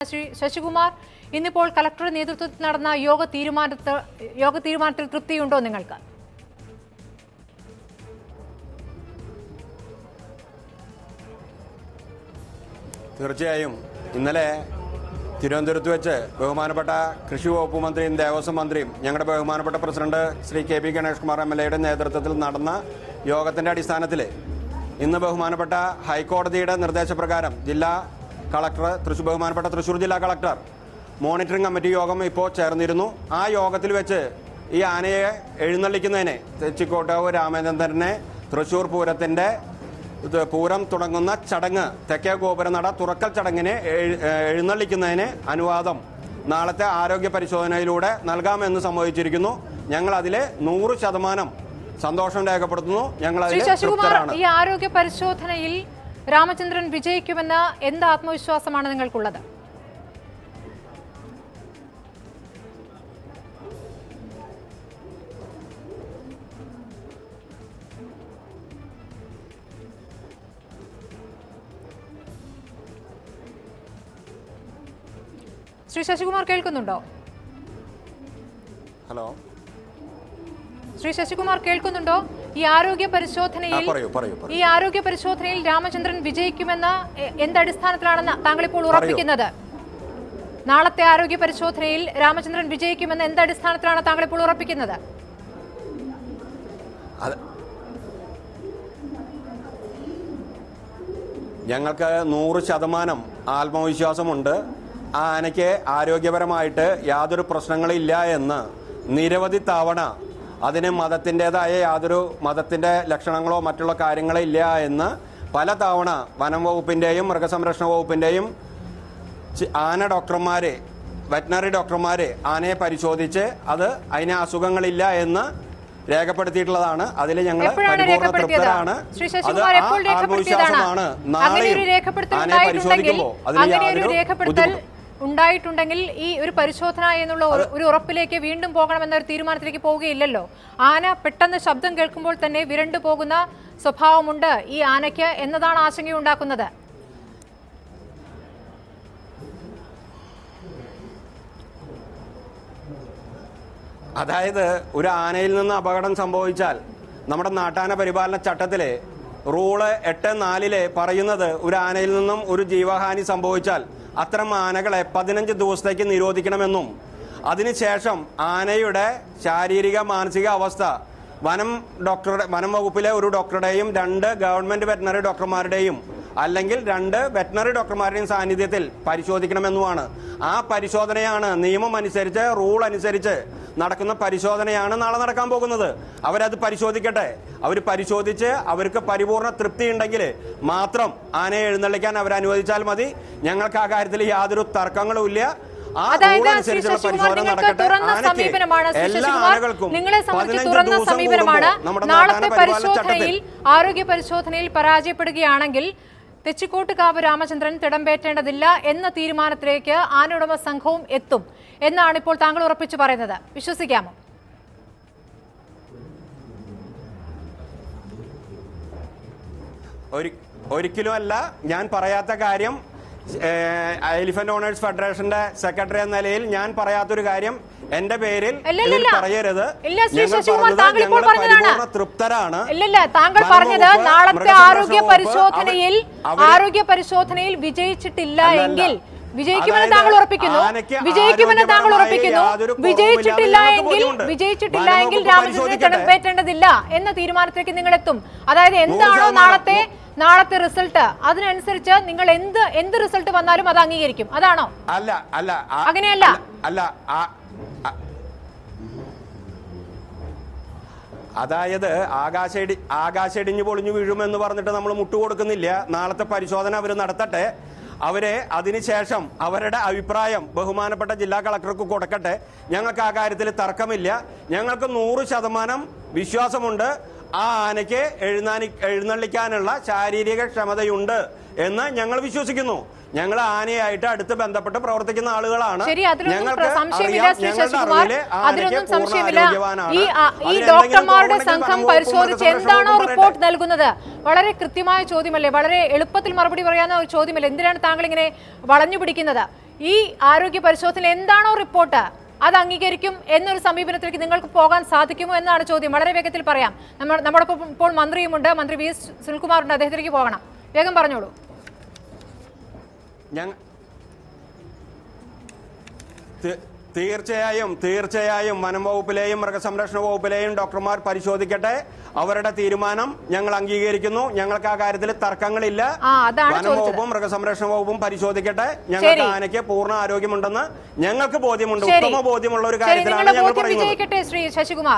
ശ്രീ ശശികുമാർ ഇന്നിപ്പോൾ കലക്ടറുടെ നേതൃത്വത്തിൽ നടന്ന യോഗ തീരുമാനത്തിൽ യോഗ തീരുമാനത്തിൽ തൃപ്തിയുണ്ടോ നിങ്ങൾക്ക് തീർച്ചയായും ഇന്നലെ തിരുവനന്തപുരത്ത് വെച്ച് ബഹുമാനപ്പെട്ട കൃഷി വകുപ്പ് മന്ത്രിയും ദേവസ്വം മന്ത്രിയും ഞങ്ങളുടെ ബഹുമാനപ്പെട്ട president Shri K P Ganesh Kumar M L എയുടെ നേതൃത്വത്തിൽ നടന്ന യോഗത്തിന്റെ അടിസ്ഥാനത്തിൽ ഇന്ന് ബഹുമാനപ്പെട്ട ഹൈക്കോടതിയുടെ നിർദ്ദേശപ്രകാരം ജില്ലാ കളക്ടർ തൃശൂർ ബഹുമാനപ്പെട്ട തൃശൂർ ജില്ലാ കളക്ടർ മോണിറ്ററിംഗ് കമ്മിറ്റി യോഗം ഇപ്പോൾ ചേർന്നിരുന്നു ആ യോഗത്തിൽ വെച്ച് ഈ ആനയെ എഴുന്നള്ളിക്കുന്നതിനെ തെച്ചിക്കോട്ടാവ് രാമചന്ദ്രനെ തൃശൂർ പൂരത്തിന്റെ ഇത് പൂരം തുടങ്ങുന്ന ചടങ്ങ് തെക്കേ ഗോപുരനട തുറക്കൽ ചടങ്ങിനെ എഴ്- ഏഹ് എഴുന്നള്ളിക്കുന്നതിന് അനുവാദം നാളത്തെ ആരോഗ്യ പരിശോധനയിലൂടെ നൽകാമെന്ന് സമ്മതിച്ചിരിക്കുന്നു ഞങ്ങൾ അതിലെ നൂറ് ശതമാനം സന്തോഷം രേഖപ്പെടുത്തുന്നു ഞങ്ങൾ ശ്രീ അതിൽ ശശികുമാർ തൃപ്തരാണ് ഈ ആരോഗ്യ പരിശോധനയിൽ രാമചന്ദ്രൻ വിജയിക്കുമെന്ന എന്ത് ആത്മവിശ്വാസമാണ് നിങ്ങൾക്കുള്ളത് ശ്രീ ശശികുമാർ കേൾക്കുന്നുണ്ടോ ഹലോ ശ്രീ ശശികുമാർ കേൾക്കുന്നുണ്ടോ ഈ ആരോഗ്യ ആ, പരിശോധനയിൽ പറയൂ പറയൂ പറയൂ ഈ ആരോഗ്യ പരിശോധനയിൽ രാമചന്ദ്രൻ വിജയിക്കുമെന്ന എ- എന്തടിസ്ഥാനത്തിലാണെന്ന് താങ്കൾ ഇപ്പോൾ ഉറപ്പിക്കുന്നത് നാളത്തെ ആരോഗ്യ പരിശോധനയിൽ രാമചന്ദ്രൻ വിജയിക്കുമെന്ന എന്തടിസ്ഥാനത്തിലാണ് താങ്കൾ ഇപ്പോൾ ഉറപ്പിക്കുന്നത് അത് ഞങ്ങൾക്ക് നൂറ് ശതമാനം ആത്മവിശ്വാസമുണ്ട് ആ ആനയ്ക്ക് ആരോഗ്യപരമായിട്ട് യാതൊരു പ്രശ്നങ്ങളില്ല എന്ന് നിരവധി തവണ അതിന് മതത്തിൻ്റെതായ യാതൊരു മതത്തിൻ്റെ ലക്ഷണങ്ങളോ മറ്റുള്ള കാര്യങ്ങളോ ഇല്ല എന്ന് പല തവണ വനം വകുപ്പിൻ്റെയും മൃഗസംരക്ഷണ വകുപ്പിൻ്റെയും ചി- ആന ഡോക്ടർമാര് വെറ്റിനറി ഡോക്ടർമാര് ആനയെ പരിശോധിച്ച് അത് അതിന് അസുഖങ്ങളില്ല എന്ന് രേഖപ്പെടുത്തിയിട്ടുള്ളതാണ് അതിൽ ഞങ്ങൾ എപ്പോഴാണ് പരിപൂർണ്ണ രേഖപ്പെടുത്തിയത് തൃപ്തരാണ് ശ്രീ അത് ശശികുമാർ ആ എപ്പോൾ രേഖപ്പെടുത്തിയതാണ് ആത്മവിശ്വാസമാണ് അങ്ങനെ ഒരു നാളെയും രേഖപ്പെടുത്തൽ ആനയെ ഉണ്ടായിട്ടുണ്ടെങ്കിൽ പരിശോധിക്കുമ്പോൾ അതിന് അങ്ങനെ ഒരു യാതൊരു രേഖപ്പെടുത്തൽ ബുദ്ധിമുട്ടും ഉണ്ടായിട്ടുണ്ടെങ്കിൽ ഈ ഒരു പരിശോധന എന്നുള്ള ഒരു- ഒരു ഉറപ്പിലേക്ക് വീണ്ടും പോകണമെന്ന ഒരു തീരുമാനത്തിലേക്ക് പോവുകയില്ലല്ലോ ആന പെട്ടെന്ന് ശബ്ദം കേൾക്കുമ്പോൾ തന്നെ വിരണ്ടു പോകുന്ന സ്വഭാവമുണ്ട് ഈ ആനയ്ക്ക് എന്നതാണ് ആശങ്കയുണ്ടാക്കുന്നത് അതായത് ഒരു ആനയിൽ നിന്ന് അപകടം സംഭവിച്ചാൽ നമ്മുടെ നാട്ടാന പരിപാലന ചട്ടത്തിലെ റൂള് എട്ട് നാലിലെ പറയുന്നത് ഒരു ആനയിൽ നിന്നും ഒരു ജീവഹാനി സംഭവിച്ചാൽ അത്തരം ആനകളെ പതിനഞ്ച് ദിവസത്തേക്ക് നിരോധിക്കണമെന്നും അതിനുശേഷം ആനയുടെ ശാരീരിക മാനസിക അവസ്ഥ വനം ഡോക്ടറുടെ വനം വകുപ്പിലെ ഒരു ഡോക്ടറുടെയും രണ്ട് ഗവൺമെന്റ് വെറ്റിനറി ഡോക്ടർമാരുടെയും അല്ലെങ്കിൽ രണ്ട് വെറ്റിനറി ഡോക്ടർമാരുടെയും സാന്നിധ്യത്തിൽ പരിശോധിക്കണമെന്നുമാണ് ആ പരിശോധനയാണ് നിയമം അനുസരിച്ച് റൂൾ അനുസരിച്ച് നടക്കുന്ന പരിശോധനയാണ് നാളെ നടക്കാൻ പോകുന്നത് അവരത് പരിശോധിക്കട്ടെ അവർ പരിശോധിച്ച് അവർക്ക് പരിപൂർണ തൃപ്തി ഉണ്ടെങ്കിൽ മാത്രം ആനയെ എഴുന്നള്ളിക്കാൻ അവർ അനുവദിച്ചാൽ മതി ഞങ്ങൾക്ക് ആ കാര്യത്തിൽ യാതൊരു തർക്കങ്ങളും ഇല്ല ആ അതായത് റൂൾ ശ്രീ അനുസരിച്ചുള്ള ശശികുമാർ പരിശോധന നിങ്ങൾക്ക് നടക്കട്ടെ തുറന്ന ആനയ്ക്ക് സമീപനമാണ് ശ്രീ എല്ലാ ശശികുമാർ ആനകൾക്കും നിങ്ങളെ സംബന്ധിച്ച് പതിനഞ്ച് തുറന്ന ദിവസം സമീപനമാണ് കൂടുമ്പോൾ നമ്മുടെ നാളത്തെ നാട്ടാന പരിപാലന പരിശോധനയിൽ ചട്ടത്തിൽ ആരോഗ്യ പരിശോധനയിൽ പരാജയപ്പെടുകയാണെങ്കിൽ തെച്ചിക്കോട്ടുകാവ് രാമചന്ദ്രൻ തിടമ്പേറ്റേണ്ടതില്ല എന്ന തീരുമാനത്തിലേക്ക് ആനയുടമ സംഘവും എത്തും എന്നാണ് ഇപ്പോൾ താങ്കൾ ഉറപ്പിച്ചു പറയുന്നത് വിശ്വസിക്കാമോ ഒരി- ഒരിക്കലും അല്ല ഞാൻ പറയാത്ത കാര്യം എലിഫന്റ് ഓണേഴ്സ് ഫെഡറേഷന്റെ സെക്രട്ടറി എന്ന നിലയിൽ ഞാൻ പറയാത്തൊരു കാര്യം എന്റെ പേരിൽ ഇല്ല, ഇതിൽ ഇല്ല. പറയരുത് ഇല്ല, ശ്രീ ഞങ്ങൾ ശശികുമാർ, പറഞ്ഞത് താങ്കൾ ഇപ്പോൾ ഞങ്ങൾ പറഞ്ഞതാണ്. പരിപൂർണ്ണ തൃപ്തരാണ് ഇല്ലില്ല താങ്കൾ വനം പറഞ്ഞത് വകുപ്പ്, നാളത്തെ മൃഗസംരക്ഷണ ആരോഗ്യ വകുപ്പ്, പരിശോധനയിൽ അവര് ആരോഗ്യ പരിശോധനയിൽ വിജയിച്ചിട്ടില്ല അല്ലല്ല. എങ്കിൽ വിജയിക്കുമെന്ന് അതായത് താങ്കൾ ഉറപ്പിക്കുന്നു ആനയ്ക്ക് വിജയിക്കുമെന്ന് താങ്കൾ ആരോഗ്യപരമായ ഉറപ്പിക്കുന്നു യാതൊരു കുറവുമില്ല വിജയിച്ചിട്ടില്ല എന്ന് എങ്കിൽ ബോധ്യമുണ്ട്. വിജയിച്ചിട്ടില്ല വനം എങ്കിൽ വകുപ്പ് രാമചന്ദ്രൻ പരിശോധിക്കട്ടെ. തിടമ്പേറ്റേണ്ടതില്ല എന്ന തീരുമാനത്തിലേക്ക് നിങ്ങൾ എത്തും അതായത് എന്താണോ ശതമാനം. നാളത്തെ നാളത്തെ റിസൾട്ട് അതിനനുസരിച്ച് നിങ്ങൾ എന്ത് എന്ത് റിസൾട്ട് വന്നാലും അത് അംഗീകരിക്കും അതാണോ അല്ല അല്ല ആ- അങ്ങനെയല്ല. അല്ല, അല്ല ആ- ആ- അതായത് ആകാശടി ആകാശടിഞ്ഞു പൊളിഞ്ഞു വീഴുമെന്ന് പറഞ്ഞിട്ട് നമ്മൾ മുട്ടുകൊടുക്കുന്നില്ല നാളത്തെ പരിശോധന അവർ നടത്തട്ടെ അവരെ അതിനുശേഷം അവരുടെ അഭിപ്രായം ബഹുമാനപ്പെട്ട ജില്ലാ കളക്ടർക്ക് കൊടുക്കട്ടെ ഞങ്ങൾക്ക് ആ കാര്യത്തിൽ തർക്കമില്ല ഞങ്ങൾക്ക് നൂറ് ശതമാനം വിശ്വാസമുണ്ട് ആ ആനയ്ക്ക് എഴുന്നാനി എഴുന്നള്ളിക്കാനുള്ള ശാരീരിക ക്ഷമതയുണ്ട് എന്ന് ഞങ്ങൾ വിശ്വസിക്കുന്നു ഞങ്ങൾ ആനയായിട്ട് അടുത്ത് ബന്ധപ്പെട്ട് പ്രവർത്തിക്കുന്ന ആളുകളാണ് ശരി അതിലൊന്നും ഞങ്ങൾക്ക് പ്ര- സംശയമില്ല അറിയാം, ശ്രീ ഞങ്ങളുടെ ശശികുമാർ അറിവില് ആനയ്ക്ക് അതിലൊന്നും പൂർണ്ണ സംശയമില്ല ആരോഗ്യവാനാണ്. ഈ ആ, ഈ അതിലെന്തെങ്കിലും ഡോക്ടർമാരുടെ കുറവുണ്ടെങ്കിൽ സംഘം വനം വകുപ്പും പരിശോധിച്ച് മൃഗസംരക്ഷണ എന്താണോ വകുപ്പും റിപ്പോർട്ട് പറയട്ടെ. നൽകുന്നത് വളരെ കൃത്യമായ ചോദ്യമല്ലേ വളരെ എളുപ്പത്തിൽ മറുപടി പറയാവുന്ന ഒരു ചോദ്യമല്ലേ എന്തിനാണ് താങ്കൾ ഇങ്ങനെ വളഞ്ഞു പിടിക്കുന്നത് ഈ ആരോഗ്യ പരിശോധന എന്താണോ റിപ്പോർട്ട് അത് അംഗീകരിക്കും എന്നൊരു സമീപനത്തിലേക്ക് നിങ്ങൾക്ക് പോകാൻ സാധിക്കുമോ എന്നാണ് ചോദ്യം വളരെ വേഗത്തിൽ പറയാം നമ്മൾ നമ്മോടൊപ്പം ഇപ്പോൾ മന്ത്രിയുമുണ്ട് മന്ത്രി വി എസ് സുനിൽകുമാറുണ്ട് അദ്ദേഹത്തിലേക്ക് പോകണം വേഗം പറഞ്ഞോളൂ ഞങ്ങ തി- തീർച്ചയായും തീർച്ചയായും വനം വകുപ്പിലെയും മൃഗസംരക്ഷണ വകുപ്പിലെയും ഡോക്ടർമാർ പരിശോധിക്കട്ടെ അവരുടെ തീരുമാനം ഞങ്ങൾ അംഗീകരിക്കുന്നു ഞങ്ങൾക്ക് ആ കാര്യത്തിൽ തർക്കങ്ങളില്ല ആ, അതാണ് വനം ചോദിച്ചത്. വകുപ്പും മൃഗസംരക്ഷണ വകുപ്പും പരിശോധിക്കട്ടെ ഞങ്ങൾക്ക് ശരി. ആനയ്ക്ക് പൂർണ്ണ ആരോഗ്യമുണ്ടെന്ന് ഞങ്ങൾക്ക് ബോധ്യമുണ്ട് ശരി ഉത്തമ ബോധ്യമുള്ള ഒരു ശരി കാര്യത്തിലാണ് നിങ്ങളുടെ ഞങ്ങൾ ബോധ്യം പറയുന്നത് വിജയിക്കട്ടെ ശ്രീ ശശികുമാർ